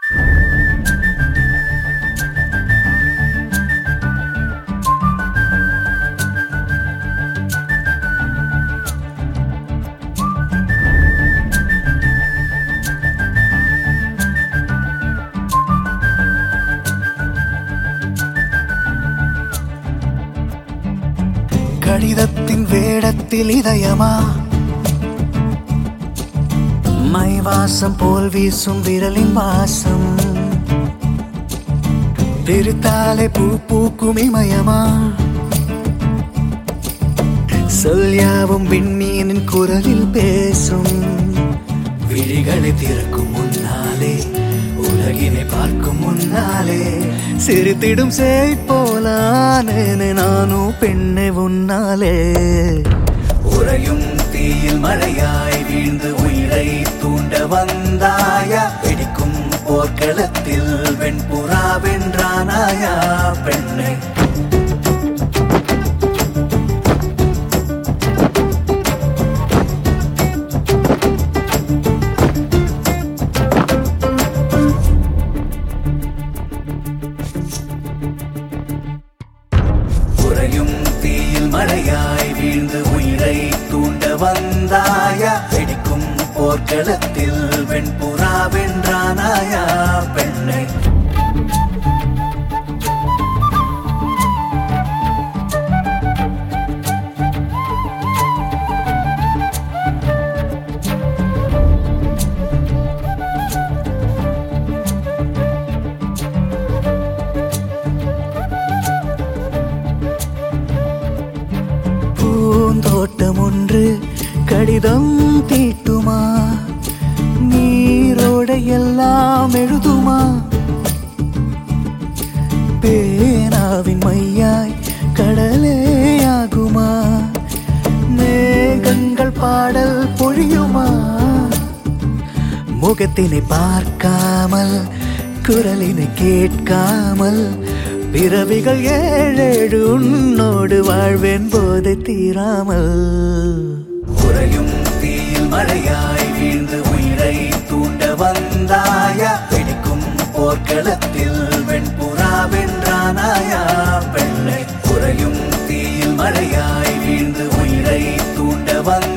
கடிதத்தின் வேடத்தில் இதயமா மை வாசம் போல் வீசும் விரலின் வாசம் பிரித்தாலே பூ பூக்கும் இமயமா சொல்யாவும் விண்மீனின் குரலில் பேசும் விழிகளை திறக்கும் முன்னாலே உலகினை பார்க்கும் முன்னாலே சிரித்திடும் சேய் போலானேனே நானும் பெண்ணை உன்னாலே உறையும் தீயில் மழையாய் வீழ்ந்து உயிரை தூண்ட வந்தாயா வெடிக்கும் போர்க்களத்தில் வெண்புறா வென்றானாயா பெண்ணை உறையும் தீயில் மழையாய் வீழ்ந்து உயிரை தூண்ட வந்தாயா வெடிக்கும் போர்க்களத்தில் வெண்புறா வென்றானாயா பெண்ணை பூந்தோட்டம் ஒன்று கடிதம் தீட்டுமா நீரோட எல்லாம் எழுதுமா பேனாவின் மையாய் கடலே ஆகுமா மேகங்கள் பாடல் பொழியுமா முகத்தினை பார்க்காமல் குரலினை கேட்காமல் பிறவிகள் ஏழேழு உன்னோடு வாழ்வேன் போதை தீராமல் உறையும் தீயில் மழையாய் வீழ்ந்து உயிரை தூண்ட வந்தாயா வெடிக்கும் போர்க்களத்தில் வெண்புறா வென்றானாயா பெண்ணை உறையும் தீயில் மழையாய் வீழ்ந்து உயிரை தூண்ட வந்தாயா